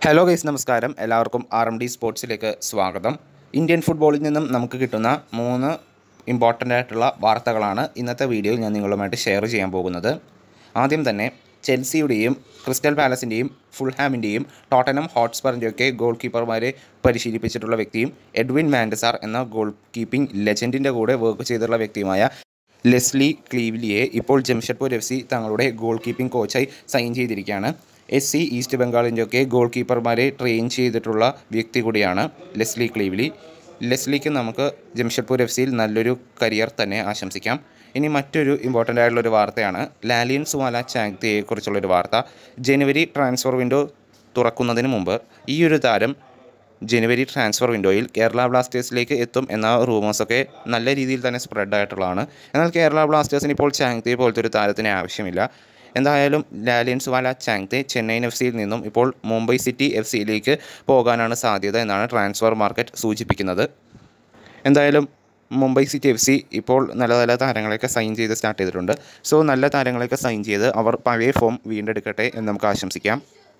hello guys നമസ്കാരം എല്ലാവർക്കും R M D സ്പോർട്സിലേക്ക് സ്വാഗതം ഇന്ത്യൻ ഫുട്ബോളിൽ നിന്നും നമുക്ക് കിട്ടുന്ന മൂന്ന് ഇമ്പോർട്ടൻ്റ് ആയിട്ടുള്ള വാർത്തകളാണ് ഇന്നത്തെ വീഡിയോയിൽ ഞാൻ നിങ്ങളുമായിട്ട് ഷെയർ ചെയ്യാൻ പോകുന്നത് ആദ്യം തന്നെ ചെൽസിയുടെയും ക്രിസ്റ്റൽ പാലസിൻ്റെയും ഫുൾഹാമിൻ്റെയും ടോട്ടനം ഹോട്ട്സ്പറിൻ്റെയൊക്കെ ഗോൾ കീപ്പർമാരെ പരിശീലിപ്പിച്ചിട്ടുള്ള വ്യക്തിയും എഡ്വിൻ മാൻഡസാർ എന്ന ഗോൾ കീപ്പിംഗ് ലെജൻഡിൻ്റെ കൂടെ വർക്ക് ചെയ്തിട്ടുള്ള വ്യക്തിയുമായ ലെസ്ലി ക്ലീവ്ലിയെ ഇപ്പോൾ ജംഷഡ്പൂർ എഫ് സി തങ്ങളുടെ ഗോൾ കീപ്പിംഗ് കോച്ചായി സൈൻ ചെയ്തിരിക്കുകയാണ് എസ് സി ഈസ്റ്റ് ബംഗാളിൻ്റെയൊക്കെ ഗോൾ കീപ്പർമാരെ ട്രെയിൻ ചെയ്തിട്ടുള്ള വ്യക്തി കൂടിയാണ് ലെസ്ലി ക്ലീവ്ലി ലെസ്ലിക്ക് നമുക്ക് ജംഷഡ്പൂർ എഫ് സിയിൽ നല്ലൊരു കരിയർ തന്നെ ആശംസിക്കാം ഇനി മറ്റൊരു ഇമ്പോർട്ടൻ്റ് ആയിട്ടുള്ളൊരു വാർത്തയാണ് ലാലിയൻ സുവാല ചാങ്തിയെക്കുറിച്ചുള്ളൊരു വാർത്ത ജനുവരി ട്രാൻസ്ഫർ വിൻഡോ തുറക്കുന്നതിന് മുമ്പ് ഈ ഒരു താരം ജനുവരി ട്രാൻസ്ഫർ വിൻഡോയിൽ കേരള ബ്ലാസ്റ്റേഴ്സിലേക്ക് എത്തും എന്ന റൂമേഴ്സൊക്കെ നല്ല രീതിയിൽ തന്നെ സ്പ്രെഡ് ആയിട്ടുള്ളതാണ് എന്നാൽ കേരള ബ്ലാസ്റ്റേഴ്സിന് ഇപ്പോൾ ചാങ്തെ പോലത്തെ ഒരു താരത്തിന് ആവശ്യമില്ല എന്തായാലും ലാലിയൻസ് വാല ചാങ്തെ ചെന്നൈയിൻ എഫ് സിയിൽ നിന്നും ഇപ്പോൾ മുംബൈ സിറ്റി എഫ് സിയിലേക്ക് പോകാനാണ് സാധ്യത എന്നാണ് ട്രാൻസ്ഫർ മാർക്കറ്റ് സൂചിപ്പിക്കുന്നത് എന്തായാലും മുംബൈ സിറ്റി എഫ് സി ഇപ്പോൾ നല്ല നല്ല താരങ്ങളെയൊക്കെ സൈൻ ചെയ്ത് സ്റ്റാർട്ട് ചെയ്തിട്ടുണ്ട് സോ നല്ല താരങ്ങളെയൊക്കെ സൈൻ ചെയ്ത് അവർ പഴയ ഫോം വീണ്ടെടുക്കട്ടെ എന്ന് നമുക്ക് ആശംസിക്കാം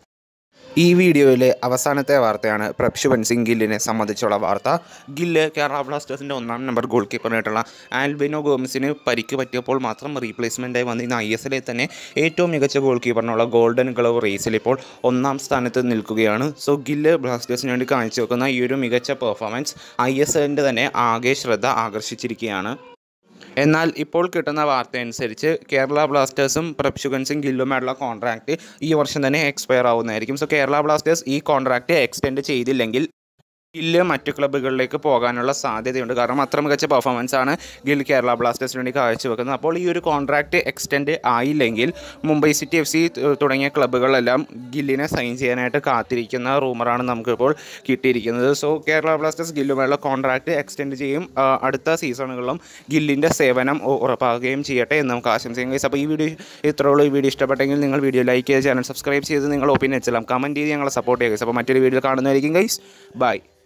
ഈ വീഡിയോയിലെ അവസാനത്തെ വാർത്തയാണ് പ്രക്ഷുവൻ സിംഗ് ഗില്ലിനെ സംബന്ധിച്ചുള്ള വാർത്ത ഗില്ല് കേരള ബ്ലാസ്റ്റേഴ്സിൻ്റെ ഒന്നാം നമ്പർ ഗോൾ കീപ്പറായിട്ടുള്ള ആൽബിനോ ഗോമസിന് പരിക്ക് പറ്റിയപ്പോൾ മാത്രം റീപ്ലേസ്മെൻറ്റായി വന്നിരുന്ന ഐ എസ് എല്ലിൽ തന്നെ ഏറ്റവും മികച്ച ഗോൾ കീപ്പറിനുള്ള ഗോൾഡൻ ഗ്ലവ് റേസിൽ ഇപ്പോൾ ഒന്നാം സ്ഥാനത്ത് നിൽക്കുകയാണ് സോ ഗില്ല് ബ്ലാസ്റ്റേഴ്സിന് വേണ്ടി കാഴ്ചവെക്കുന്ന ഈ ഒരു മികച്ച പെർഫോമൻസ് ഐ എസ് എല്ലിൻ്റെ തന്നെ ആകെ ശ്രദ്ധ ആകർഷിച്ചിരിക്കുകയാണ് എന്നാൽ ഇപ്പോൾ കിട്ടുന്ന വാർത്ത അനുസരിച്ച് കേരള ബ്ലാസ്റ്റേഴ്സും പ്രപ്ഷുഗൻ സിംഗ് ഗില്ലുമായിട്ടുള്ള കോൺട്രാക്റ്റ് ഈ വർഷം തന്നെ എക്സ്പയർ ആവുന്നതായിരിക്കും സോ കേരള ബ്ലാസ്റ്റേഴ്സ് ഈ കോൺട്രാക്റ്റ് എക്സ്റ്റെൻഡ് ചെയ്തില്ലെങ്കിൽ ഗില്ല് മറ്റു ക്ലബ്ബുകളിലേക്ക് പോകാനുള്ള സാധ്യതയുണ്ട് കാരണം അത്ര മികച്ച പെർഫോമൻസ് ആണ് ഗിൽ കേരള ബ്ലാസ്റ്റേഴ്സിന് വേണ്ടി കാഴ്ചവെക്കുന്നത് അപ്പോൾ ഈ ഒരു കോൺട്രാക്റ്റ് എക്സ്റ്റെൻഡ് ആയില്ലെങ്കിൽ മുംബൈ സിറ്റി എഫ് സി തുടങ്ങിയ ക്ലബ്ബുകളെല്ലാം ഗില്ലിനെ സൈൻ ചെയ്യാനായിട്ട് കാത്തിരിക്കുന്ന റൂമറാണ് നമുക്കിപ്പോൾ കിട്ടിയിരിക്കുന്നത് സോ കേരള ബ്ലാസ്റ്റേഴ്സ് ഗില്ലുമായുള്ള കോൺട്രാക്റ്റ് എക്സ്റ്റെൻഡ് ചെയ്യും ആ, അടുത്ത സീസണുകളിലും ഗില്ലിൻ്റെ സേവനം ഉ- ഉറപ്പാക്കുകയും ചെയ്യട്ടെ എന്ന് നമുക്ക് ആശംസിക്കാം ഗൈസ് അപ്പോൾ ഈ വീഡിയോ ഇത്രയുള്ള ഈ വീഡിയോ ഇഷ്ടപ്പെട്ടെങ്കിൽ നിങ്ങൾ വീഡിയോ ലൈക്ക് ചെയ്ത് ചാനൽ സബ്സ്ക്രൈബ് ചെയ്ത് നിങ്ങൾ ഒപ്പീനിയൻസ് എല്ലാം കമൻറ്റ് ചെയ്ത് ഞങ്ങളെ സപ്പോർട്ട് ചെയ്യുക ഗൈസ് അപ്പോൾ മറ്റൊരു വീഡിയോ കാണുന്നതായിരിക്കും ഗൈസ് ബൈ